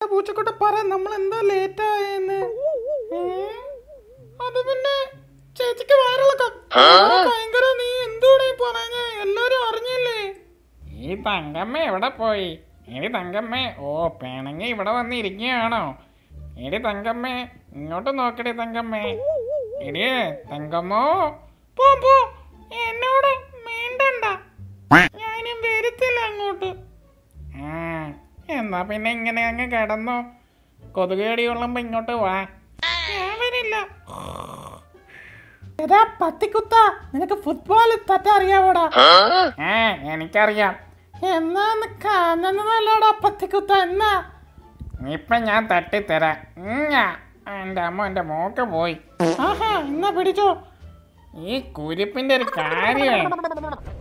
പൂച്ചക്കുട്ട പറ നമ്മൾ എന്താ ലേറ്റ് ആയെന്ന് ഏ? അത് പിന്നെ ചേച്ചിക്ക് വയറിളക്കം ഭയങ്കര നീ എന്തോടെ പറഞ്ഞ എല്ലാരും അറിഞ്ഞില്ലേ ഈ തങ്കമ്മ എവിടെ പോയി എടി തങ്കമ്മേ ഓ പിണങ്ങി ഇവിടെ വന്നിരിക്കുകയാണോ എടി തങ്കമ്മേ ഇങ്ങോട്ട് നോക്കടി തങ്കമ്മേ എടിയേ തങ്കമ്മോ പോ പോ എന്നോട് മീണ്ടണ്ട ഞാനും വരത്തില്ല അങ്ങോട്ട് ആ എന്നാ പിന്നെ ഇങ്ങനെ അങ്ങ് കിടന്നോ കൊതുകേടി കൊള്ളുമ്പോ ഇങ്ങോട്ട് വാ ഞാൻ വരില്ല എടാ പത്തിക്കുത്ത നിനക്ക് ഫുട്ബോൾ തറ്റ അറിയാവോടാ ആ എനിക്കറിയാം എന്നാന്ന് കാണുന്നതല്ലടാ പത്തിക്കുത്ത എന്നാ ഇപ്പൊ ഞാൻ തട്ടിത്തരാം ഞാ എൻ്റെ അമ്മ എൻ്റെ മോക്ക് പോയി ആഹാ എന്നാ പിടിച്ചോ ഈ കുരിപ്പിന്റെ ഒരു കാര്യമേ